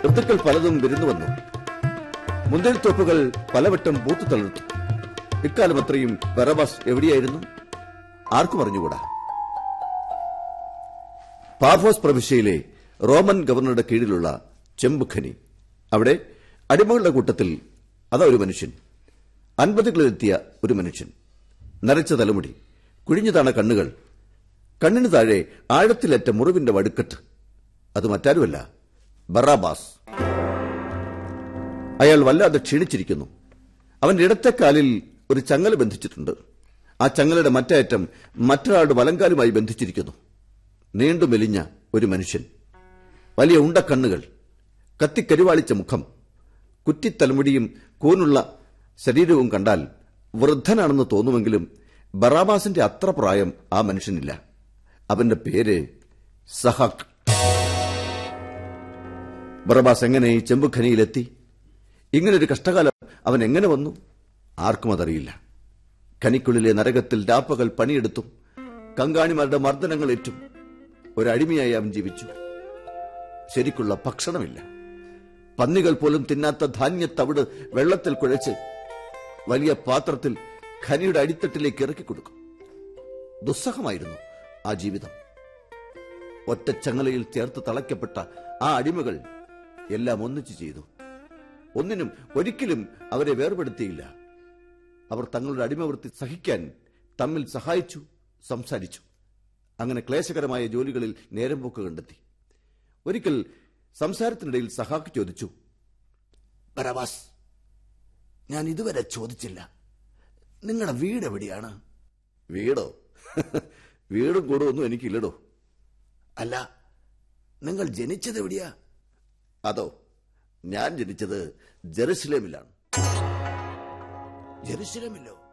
ഋതുക്കൾ പലതും വിരുന്നു വന്നു മുന്തിരിത്തോപ്പുകൾ പലവട്ടം പൂത്തു തളിർത്തു ഇക്കാലം അത്രയും ബറബാസ് എവിടെയായിരുന്നു ആർക്കും അറിഞ്ഞുകൂടാ പാഫോസ് പ്രവിശ്യയിലെ റോമൻ ഗവർണറുടെ കീഴിലുള്ള ചെമ്പുഖനി അവിടെ അടിമകളുടെ കൂട്ടത്തിൽ അതാ ഒരു മനുഷ്യൻ അൻപതുകളിലെത്തിയ ഒരു മനുഷ്യൻ നരച്ച തലമുടി കുഴിഞ്ഞുതാണ കണ്ണുകൾ കണ്ണിന് താഴെ ആഴത്തിലേറ്റ മുറിവിന്റെ വടുക്കെട്ട് അത് മറ്റാരുമല്ല ബറാബാസ് അയാൾ വല്ലാതെ ക്ഷീണിച്ചിരിക്കുന്നു അവന്റെ ഇടത്തെ കാലിൽ ഒരു ചങ്ങല ബന്ധിച്ചിട്ടുണ്ട് ആ ചങ്ങലയുടെ മറ്റേ അറ്റം മറ്റൊരാളുടെ വലങ്കാലുമായി ബന്ധിച്ചിരിക്കുന്നു നീണ്ടു മെലിഞ്ഞ ഒരു മനുഷ്യൻ വലിയ ഉണ്ടക്കണ്ണുകൾ കത്തിക്കരുവാളിച്ച മുഖം കുറ്റിത്തലമുടിയും കൂനുള്ള ശരീരവും കണ്ടാൽ വൃദ്ധനാണെന്ന് തോന്നുമെങ്കിലും ബറാബാസിന്റെ അത്ര പ്രായം ആ മനുഷ്യനില്ല അവന്റെ പേര് സഹാക്ക് ബറബാസ് എങ്ങനെ ഈ ചെമ്പുഖനിയിലെത്തി ഇങ്ങനൊരു കഷ്ടകാലം അവൻ എങ്ങനെ വന്നു ആർക്കും അതറിയില്ല ഖനിക്കുള്ളിലെ നരകത്തിൽ രാപ്പകൽ പണിയെടുത്തും കങ്കാണിമാരുടെ മർദ്ദനങ്ങളേറ്റും ഒരടിമയായി അവൻ ജീവിച്ചു ശരിക്കുള്ള ഭക്ഷണമില്ല പന്നികൾ പോലും തിന്നാത്ത ധാന്യത്തവിട് വെള്ളത്തിൽ കുഴച്ച് വലിയ പാത്രത്തിൽ ഖനിയുടെ അടിത്തട്ടിലേക്ക് ഇറക്കി കൊടുക്കും ദുസ്സഹമായിരുന്നു ആ ജീവിതം ഒറ്റച്ചങ്ങലയിൽ ചേർത്ത് തളയ്ക്കപ്പെട്ട ആ അടിമകൾ എല്ലാം ഒന്നിച്ചു ചെയ്തു ഒന്നിനും ഒരിക്കലും അവരെ വേർപെടുത്തിയില്ല അവർ തങ്ങളുടെ അടിമവൃത്തി സഹിക്കാൻ തമ്മിൽ സഹായിച്ചു സംസാരിച്ചു അങ്ങനെ ക്ലേശകരമായ ജോലികളിൽ നേരം പോക്ക് കണ്ടെത്തി ഒരിക്കൽ സംസാരത്തിനിടയിൽ സഹാക്ക് ചോദിച്ചു ബറവാസ് ഞാൻ ഇതുവരെ ചോദിച്ചില്ല നിങ്ങളുടെ വീട് എവിടെയാണ് വീടോ വീടും കൂടും ഒന്നും എനിക്കില്ലടോ അല്ല നിങ്ങൾ ജനിച്ചത് എവിടെയാ അതോ ഞാൻ ജനിച്ചത് ജെറുസലേമിലാണ് ജെറുസലേമിലോ